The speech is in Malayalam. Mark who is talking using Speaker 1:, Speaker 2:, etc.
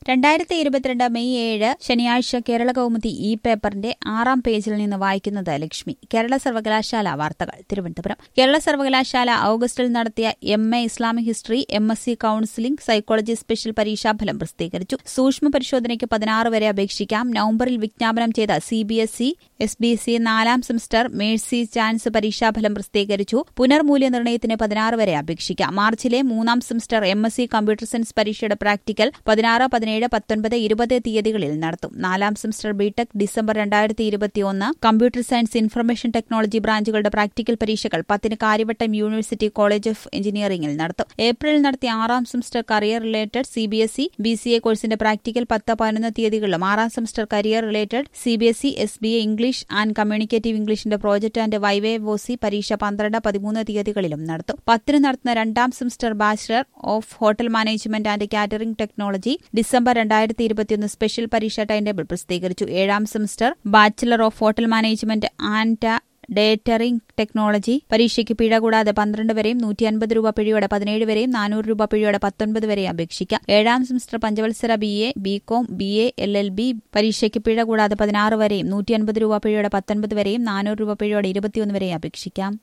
Speaker 1: രണ്ടായിരത്തി ഇരുപത്തിരണ്ട് മെയ് ഏഴ് ശനിയാഴ്ച കേരള കൗമുദി ഇ പേപ്പറിന്റെ ആറാം പേജിൽ നിന്ന് വായിക്കുന്നത് ലക്ഷ്മി കേരള സർവകലാശാല വാർത്തകൾ തിരുവനന്തപുരം കേരള സർവകലാശാല ഓഗസ്റ്റിൽ നടത്തിയ M A Islamic history M S C counselling psychology special പരീക്ഷാഫലം പ്രസിദ്ധീകരിച്ചു സൂക്ഷ്മ പരിശോധനയ്ക്ക് പതിനാറ് വരെ അപേക്ഷിക്കാം നവംബറിൽ വിജ്ഞാപനം ചെയ്ത C B S E S B S E നാലാം സെമസ്റ്റർ മേഴ്സി ചാൻസ് പരീക്ഷാഫലം പ്രസിദ്ധീകരിച്ചു പുനർമൂല്യനിർണ്ണയത്തിന് പതിനാറ് വരെ അപേക്ഷിക്കാം മാർച്ചിലെ മൂന്നാം semester M S C computer science പരീക്ഷയുടെ പ്രാക്ടിക്കൽ പതിനാറ് പതിനേഴ് പത്തൊൻപത് ഇരുപത് തീയതികളിൽ നടത്തും നാലാം സെമസ്റ്റർ ബിടെക് ഡിസംബർ രണ്ടായിരത്തി ഇരുപത്തിയൊന്ന് കമ്പ്യൂട്ടർ സയൻസ് ഇൻഫർമേഷൻ ടെക്നോളജി ബ്രാഞ്ചുകളുടെ പ്രാക്ടിക്കൽ പരീക്ഷകൾ പത്തിന് കാര്യവട്ടം യൂണിവേഴ്സിറ്റി കോളേജ് ഓഫ് എഞ്ചിനീയറിംഗിൽ നടത്തും ഏപ്രിലിൽ നടത്തിയ ആറാം semester career related C B S E B C A കോഴ്സിന്റെ പ്രാക്ടിക്കൽ പത്ത് പതിനൊന്ന് തീയതികളിലും ആറാം semester career related C B S E S B A English and communicative ഇംഗ്ലീഷിന്റെ പ്രോജക്ട് ആൻഡ് വൈവേ വോസി പരീക്ഷ പന്ത്രണ്ട് പതിമൂന്ന് തീയതികളിലും നടത്തും പത്തിന് നടത്തുന്ന രണ്ടാം semester bachelor of hotel management and catering technology December രണ്ടായിരത്തി ഇരുപത്തിയൊന്ന് സ്പെഷ്യൽ പരീക്ഷാ ടൈം ടേബിൾ പ്രസിദ്ധീകരിച്ചു ഏഴാം semester bachelor of hotel management and ഡേറ്ററിംഗ് technology പരീക്ഷയ്ക്ക് പിഴ കൂടാതെ പന്ത്രണ്ട് വരെയും നൂറ്റി അൻപത് രൂപ പിഴയോടെ പതിനേഴ് വരെയും നാനൂറ് രൂപ പിഴയോടെ പത്തൊൻപത് വരെയും അപേക്ഷിക്കാം ഏഴാം സെമസ്റ്റർ പഞ്ചവത്സര B A B Com B A L L B പരീക്ഷയ്ക്ക് പിഴ കൂടാതെ പതിനാറ് വരെയും നൂറ്റി അൻപത് രൂപ പിഴയോടെ പത്തൊൻപത് വരെയും നാനൂറ് രൂപ പിഴയോടെ ഇരുപത്തിയൊന്ന് വരെയും അപേക്ഷിക്കാം